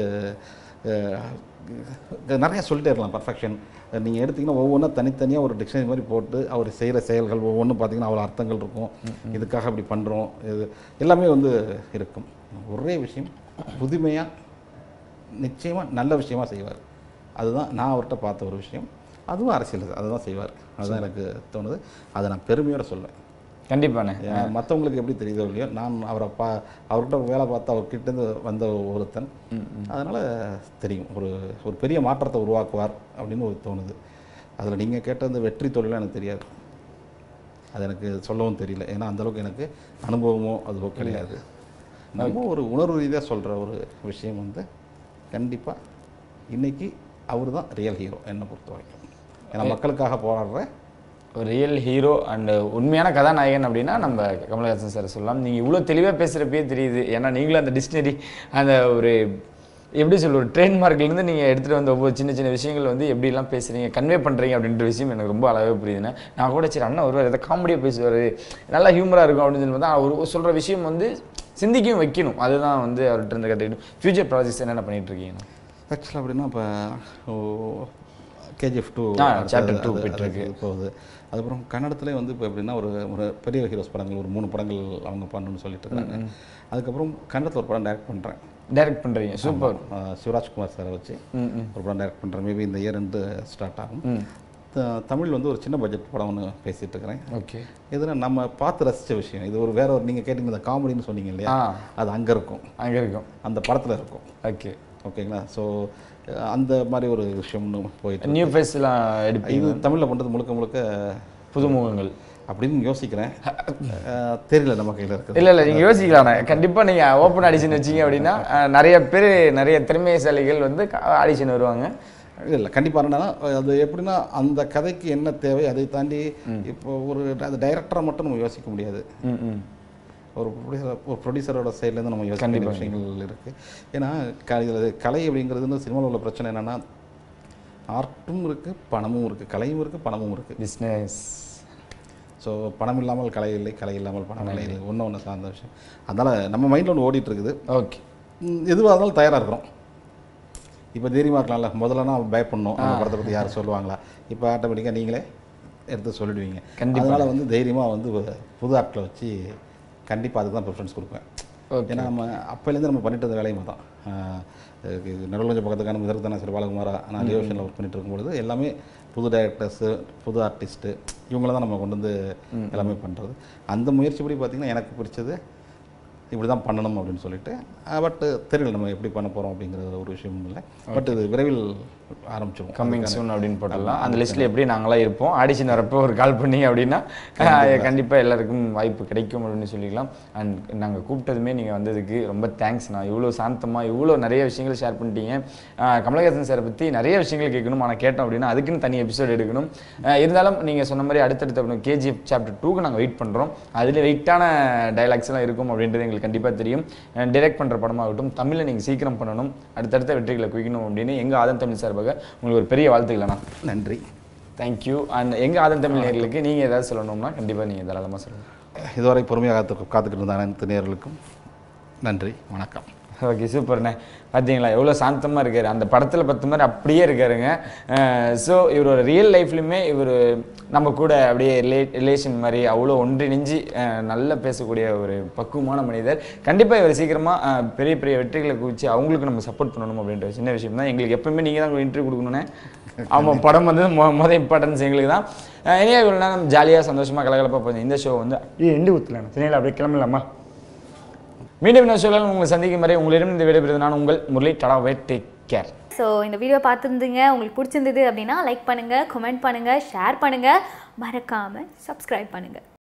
அஹ், நிறைய சொல்லிட்டே இருக்கலாம் பர்ஃபெக்ஷன் நீங்கள் எடுத்தீங்கன்னா ஒவ்வொன்றா தனித்தனியாக ஒரு டிக்ஷனரி மாதிரி போட்டு அவர் செய்கிற செயல்கள் ஒவ்வொன்றும் பார்த்தீங்கன்னா அவ்வளோ அர்த்தங்கள் இருக்கும் இதுக்காக அப்படி பண்ணுறோம் இது எல்லாமே வந்து இருக்கும் ஒரே விஷயம் புதுமையாக நிச்சயமாக நல்ல விஷயமா செய்வார் அதுதான் நான் அவர்கிட்ட பார்த்த ஒரு விஷயம் அதுவும் அரசியல் அது அதுதான் செய்வார் அதுதான் எனக்கு தோணுது அதை நான் பெருமையோட சொல்லுவேன் கண்டிப்பாண்ணே மற்றவங்களுக்கு எப்படி தெரியுதோ இல்லையோ நான் அவரை பா அவர்கிட்ட வேலை பார்த்து அவர்கிட்டேருந்து வந்த ஒருத்தன் அதனால் தெரியும் ஒரு ஒரு பெரிய மாற்றத்தை உருவாக்குவார் அப்படின்னு ஒரு தோணுது அதில் நீங்கள் கேட்ட அந்த வெற்றி தொழிலாம் எனக்கு தெரியாது அது எனக்கு சொல்லவும் தெரியல ஏன்னா அந்தளவுக்கு எனக்கு அனுபவமோ அதுவோ கிடையாது நம்ம ஒரு உணர்வு ரீதியாக சொல்கிற ஒரு விஷயம் வந்து கண்டிப்பாக இன்னைக்கு அவர் தான் ரியல் ஹீரோ என்னை பொறுத்த வரைக்கும் ஏன்னா மக்களுக்காக போராடுற ஒரு ரியல் ஹீரோ அண்ட் உண்மையான கதாநாயகன் அப்படின்னா நம்ம கமலஹாசன் சார் சொல்லலாம் நீங்கள் இவ்வளோ தெளிவாக பேசுகிறப்பே தெரியுது ஏன்னா நீங்களும் அந்த டிக்ஷனரி அந்த ஒரு எப்படி சொல்ல ஒரு ட்ரேட்மார்க்லேருந்து நீங்கள் எடுத்துகிட்டு வந்த ஒவ்வொரு சின்ன சின்ன விஷயங்கள் வந்து எப்படிலாம் பேசுகிறீங்க கன்வே பண்ணுறீங்க அப்படின்ற விஷயம் எனக்கு ரொம்ப அழகாக புரியுதுண்ணே நான் கூட சரி அண்ணா வருவார் எதை காமெடியாக பேசுவார் நல்லா ஹியூமராக இருக்கும் அப்படின்னு சொல்லி பார்த்தா அவர் சொல்கிற விஷயம் வந்து சிந்திக்கவும் வைக்கணும் அதுதான் வந்து அவர்கிட்ட இருந்து கற்றுக்கணும் ஃபியூச்சர் ப்ராஜெக்ட்ஸ் என்னென்ன பண்ணிட்டு இருக்கீங்க ஆக்சுவலாக அப்படின்னா இப்போ கேஜிஎஃப் டூ ஆ, chapter two போயிட்டிருக்கு. போகுது அதுக்கப்புறம் கன்னடத்துலேயே வந்து இப்போ எப்படின்னா ஒரு ஒரு பெரிய ஹீரோஸ் படங்கள் ஒரு மூணு படங்கள் அவங்க பண்ணணும்னு சொல்லிட்டு இருக்காங்க அதுக்கப்புறம் கன்னடத்தில் ஒரு படம் டைரக்ட் பண்ணுறேன் டைரக்ட் பண்றீங்க சூப்பர் அஹ் சிவராஜ்குமார் சாரை வச்சு ம் ம் ஒரு படம் டைரக்ட் பண்ணுறேன் மேபி இந்த இயர் ரெண்டு ஸ்டார்ட் ஆகும் ம் த- தமிழ் வந்து ஒரு சின்ன பட்ஜெட் படம் ஒன்று பேசிகிட்டு இருக்கிறேன் ஓகே இதுல நம்ம பார்த்து ரசித்த விஷயம் இது ஒரு வேற ஒரு நீங்கள் கேட்டீங்க இந்த காமெடின்னு சொன்னீங்க இல்லையா ஆ அது அங்கே இருக்கும் அங்க இருக்கும் அந்த படத்தில் இருக்கும் ஓகே ஓகேங்களா ஸோ அந்த மாதிரி ஒரு விஷயம்னு போயிட்டு நியூ ஃபேஸ்லாம் எடுப்பீங்க இது தமிழில் பண்ணுறது முழுக்க முழுக்க புதுமுகங்கள் அப்படின்னு யோசிக்கிறேன் அஹ் தெரியல நம்ம கையில் இருக்குது இல்ல இல்ல நீங்க யோசிக்கலாம் கண்டிப்பா நீங்க ஓப்பன் ஆடிஷன் வச்சீங்க அப்படின்னா அஹ், நிறைய பேர் நிறைய திறமைசாலிகள் வந்து ஆடிஷன் வருவாங்க இல்லை கண்டிப்பாக என்னன்னா அது எப்படின்னா அந்த கதைக்கு என்ன தேவை அதை தாண்டி இப்போ ஒரு அது டைரக்டரை மட்டும் நம்ம யோசிக்க முடியாது ம் ம் ஒரு ப்ரொடியூசர் ஒரு ப்ரொடியூசரோட சைட்லேருந்து நம்ம யோசிக்க வேண்டிய விஷயங்கள் இருக்குது ஏன்னா க இதில் கலை அப்படிங்கிறது வந்து சினிமாவில் உள்ள பிரச்சனை என்னென்னா ஆர்ட்டும் இருக்குது பணமும் இருக்குது கலையும் இருக்குது பணமும் இருக்குது பிஸ்னஸ் ஸோ பணம் இல்லாமல் கலை இல்லை கலை இல்லாமல் பணம் இல்லை இது ஒன்று ஒன்று சார்ந்த விஷயம் அதனால் நம்ம மைண்டில் ஒன்று ஓடிட்டு இருக்குது ஓகே ம், எதுவாக இருந்தாலும் தயாராக இருக்கிறோம் இப்போ தைரியமாக இருக்கலாம்ல முதல்லனா பயப்படணும் அந்த படத்தை பற்றி யாரும் சொல்லுவாங்களா இப்போ ஆட்டோமேட்டிக்காக நீங்களே எடுத்து சொல்லிடுவீங்க கண்டிப்பா. அதனால் வந்து தைரியமாக வந்து ஒரு புது ஆட்களை வச்சு கண்டிப்பாக அதுக்கு தான் ப்ரிஃபரன்ஸ் கொடுப்பேன் ஓகே ஏன்னா நம்ம அப்போலேருந்து நம்ம பண்ணிட்டு இருந்த வேலையும் தான் நடுவலஞ்ச பக்கத்துக்கான இதற்கு தானே சிறு பாலகுமாரா நான் லியோஷனில் ஒர்க் பண்ணிட்டு இருக்கும்பொழுது எல்லாமே புது டைரக்டர்ஸு புது ஆர்டிஸ்ட்டு இவங்கள தான் நம்ம கொண்டு வந்து எல்லாமே பண்ணுறது அந்த முயற்சிப்படி பார்த்திங்கன்னா எனக்கு பிடிச்சது இப்படி தான் பண்ணணும் அப்படின்னு சொல்லிட்டு பட் தெரியல நம்ம எப்படி பண்ண போகிறோம் அப்படிங்கிற ஒரு விஷயமும் இல்லை பட் இது விரைவில் ஆரம்பிச்சிருவோம் கம்மிங் சூன் அப்படின்னு போட்டுடலாம் அந்த லிஸ்ட்ல எப்படி நாங்களாம் இருப்போம் ஆடிஷன் வரப்போ ஒரு கால் பண்ணீங்க அப்படின்னா அஹ், கண்டிப்பா எல்லாருக்கும் வாய்ப்பு கிடைக்கும் அப்படின்னு சொல்லிக்கலாம் அண்ட் நாங்க கூப்பிட்டதுமே நீங்க வந்ததுக்கு ரொம்ப தேங்க்ஸ் நான் இவ்வளோ சாந்தமா இவ்வளோ நிறைய விஷயங்கள் ஷேர் பண்ணிட்டீங்க அஹ், கமலஹாசன் சாரை பத்தி நிறைய விஷயங்கள் கேட்கணும் ஆனால் கேட்டோம் அப்படின்னா அதுக்குன்னு தனி எபிசோட் எடுக்கணும் அஹ், இருந்தாலும் நீங்க சொன்ன மாதிரி அடுத்தடுத்த கேஜிஎஃப் சாப்டர் டூக்கு நாங்க வெயிட் பண்றோம் அதுல வெயிட்டான டைலாக்ஸ் எல்லாம் இருக்கும் அப்படின்றது எங்களுக்கு கண்டிப்பா தெரியும் டைரக்ட் பண்ற படமாகட்டும் தமிழ்ல நீங்க சீக்கிரம் பண்ணணும் அடுத்தடுத்த வெற்றிகளை குவிக்கணும் அப்படின்னு எங்க ஆதன் தமிழ் சார்பாக உங்களுக்கு ஒரு பெரிய வாழ்த்துக்கள் அண்ணா நன்றி தேங்க்யூ அண்ட் எங்க ஆதன் தமிழ் நேர்களுக்கு நீங்க ஏதாவது சொல்லணும்னா கண்டிப்பா நீங்க தாராளமா சொல்லுங்க இதுவரை பொறுமையாக காத்து காத்துக்கிட்டு இருந்த அனைத்து நேயர்களுக்கும் நன்றி வணக்கம் ஓகே சூப்பர்ண்ணே பார்த்தீங்களா எவ்வளோ சாந்தமாக இருக்காரு அந்த படத்தில் பத்து மாதிரி அப்படியே இருக்காருங்க ஸோ இவரோட ரியல் லைஃப்லையுமே இவர் நம்ம கூட அப்படியே ரிலே ரிலேஷன் மாதிரி அவ்வளோ ஒன்றிணைஞ்சு அஹ், நல்லா பேசக்கூடிய ஒரு பக்குவமான மனிதர் கண்டிப்பாக இவர் சீக்கிரமாக பெரிய பெரிய வெற்றிகளை குவிச்சு அவங்களுக்கு நம்ம சப்போர்ட் பண்ணணும் அப்படின்ற ஒரு சின்ன விஷயம் தான் எங்களுக்கு எப்பவுமே நீங்கள் தான் இன்டர்வியூ கொடுக்கணுண்ணே ஆமாம் படம் வந்து மொ மொதல் இம்பார்ட்டன்ஸ் எங்களுக்கு தான் இனியா இவ்வளோ நேரம் ஜாலியாக சந்தோஷமாக கலகலப்பாக போச்சு இந்த ஷோ வந்து ஏய் எண்டு ஊற்றல சென்னையில் அப்படியே கிளம்பலாமா மீண்டும் இன்னொரு சூழல் உங்களை சந்திக்கும் வரை உங்களிடம் இந்த விடைபெறுவது நான் உங்கள் முரளி டடாவே டேக் கேர் ஸோ இந்த வீடியோ பார்த்துருந்தீங்க உங்களுக்கு பிடிச்சிருந்தது அப்படின்னா லைக் பண்ணுங்கள் கமெண்ட் பண்ணுங்கள் ஷேர் பண்ணுங்கள் மறக்காமல் சப்ஸ்கிரைப் பண்ணுங்கள்